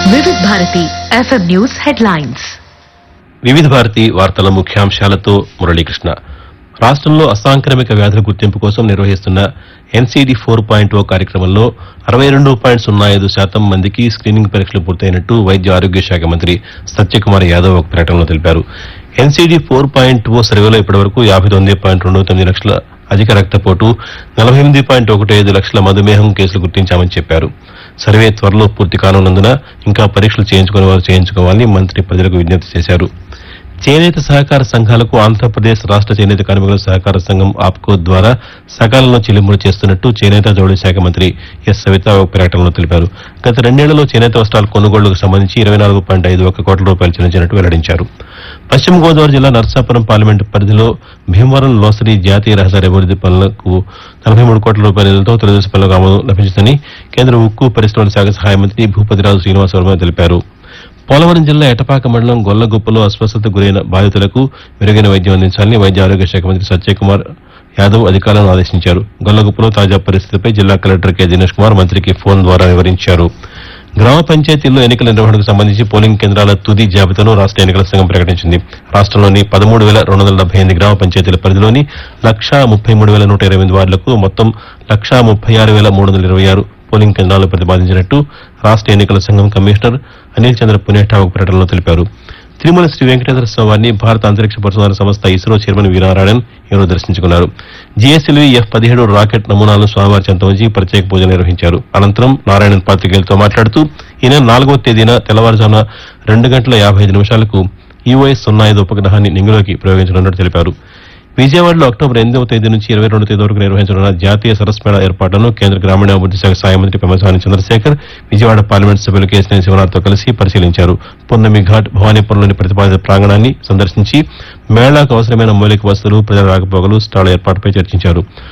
వివిధ Bharati FM news headlines వివిధ భారతి వార్తల ముఖ్యాంశాలతో మురళీకృష్ణ రాష్ట్రంలో అసాంక్రమిక వ్యాధుల గుర్తింపు కోసం నిర్వహిస్తున్న ఎన్సీడీ ఫోర్ పాయింట్ ఓ కార్యక్రమంలో అరవై రెండు పాయింట్ సున్నా ఐదు శాతం మందికి స్క్రీనింగ్ పరీక్షలు పూర్తయినట్టు వైద్య ఆరోగ్య శాఖ మంత్రి సత్యకుమార్ యాదవ్ ఒక ప్రకటనలో తెలిపారు ఎన్సీడీ ఫోర్ పాయింట్ ఓ సర్వేలో ఇప్పటివరకు యాభై తొమ్మిది పాయింట్ రెండు తొమ్మిది లక్షల అధిక రక్తపోటు నలభై ఎనిమిది పాయింట్ ఒకటి ఐదు లక్షల మధుమేహం కేసులు గుర్తించామని చెప్పారు సర్వే త్వరలో పూర్తి కానున్నందున ఇంకా పరీక్షలు చేయించుకునే వారు చేయించుకోవాలని మంత్రి ప్రజలకు విజ్ఞప్తి చేశారు చేనేత సహకార సంఘాలకు ఆంధ్రప్రదేశ్ రాష్ట్ర చేనేత కార్మికుల సహకార సంఘం ఆప్కో ద్వారా సకాలంలో చెల్లింపులు చేస్తున్నట్టు చేనేత జౌళి శాఖ మంత్రి ఎస్ సవిత ఒక ప్రకటనలో తెలిపారు గత రెండేళ్లలో చేనేత వస్త్రాల కొనుగోళ్లకు సంబంధించి ఇరవై నాలుగు పాయింట్ ఐదు ఒక్క కోట్ల రూపాయలు చెల్లించినట్టు వెల్లడించారు పశ్చిమ గోదావరి జిల్లా నర్సాపురం పార్లమెంటు పరిధిలో భీమవరం లోసరి జాతీయ రహదారి అభివృద్ది పనులకు నలభై మూడు కోట్ల రూపాయల నిధులతో తొలిదశ పనులకు ఆమోదం లభించిందని కేంద్ర ఉక్కు పరిశ్రమల శాఖ సహాయ మంత్రి భూపతిరాజు శ్రీనివాస వర్మ తెలిపారు పోలవరం జిల్లా ఎటపాక మండలం గొల్లగుప్పలో అస్వస్థతకు గురైన బాధితులకు మెరుగైన వైద్యం అందించాలని వైద్య ఆరోగ్య శాఖ మంత్రి సత్యకుమార్ యాదవ్ అధికారులను ఆదేశించారు గొల్లగుప్పలో తాజా పరిస్థితిపై జిల్లా కలెక్టర్ కె దినేష్ కుమార్ మంత్రికి ఫోన్ ద్వారా వివరించారు గ్రామ పంచాయతీల్లో ఎన్నికల నిర్వహణకు సంబంధించి పోలింగ్ కేంద్రాల తుది జాబితాను రాష్ట్ర ఎన్నికల సంఘం ప్రకటించింది రాష్ట్రంలోని పదమూడు వేల రెండు వందల డెబ్బై ఎనిమిది గ్రామ పంచాయతీల పరిధిలోని లక్షా ముప్పై మూడు వేల నూట ఇరవై ఎనిమిది వార్డులకు మొత్తం లక్షా ముప్పై ఆరు వేల మూడు వందల ఇరవై ఆరు పోలింగ్ కేంద్రాలు ప్రతిపాదించినట్టు రాష్ట్ర ఎన్నికల సంఘం కమిషనర్ అనిల్ చంద్ర పునేఠా ఒక ప్రకటనలో తెలిపారు తిరుమల శ్రీ వెంకటేశ్వర స్వామిని భారత అంతరిక్ష పరిశోధన సంస్థ ఇస్రో చైర్మన్ వీరనారాయణన్ ఈరోజు దర్శించుకున్నారు జీఎస్ఎల్వీ ఎఫ్ పదిహేడు రాకెట్ నమూనాలను స్వామివారి చెంత ఉంచి ప్రత్యేక పూజలు నిర్వహించారు అనంతరం నారాయణన్ పాత్రికేయులతో మాట్లాడుతూ ఈ నెల నాలుగవ తేదీన తెల్లవారుజామున రెండు గంటల యాభై ఐదు నిమిషాలకు ఈఓఎస్ సున్నా ఐదు ఉపగ్రహాన్ని నింగిలోకి ప్రయోగించనున్నట్టు తెలిపారు విజయవాడలో అక్టోబర్ ఎనిమిదవ తేదీ నుంచి ఇరవై రెండు తేదీ వరకు నిర్వహించనున్న జాతీయ సరస్ మేళా ఏర్పాట్లను కేంద్ర గ్రామీణాభివృద్ధి శాఖ సహాయ మంత్రి పెమ్మసాని చంద్రశేఖర్ విజయవాడ పార్లమెంట్ సభ్యులు కేసీఆర్ శివనాథ్తో కలిసి పరిశీలించారు పున్నమి ఘాట్ భవానీపురంలోని ప్రతిపాదిత ప్రాంగణాన్ని సందర్శించి మేళాకు అవసరమైన మౌలిక వసతులు ప్రజల రాకపోకలు స్టాళ్ల ఏర్పాటుపై చర్చించారు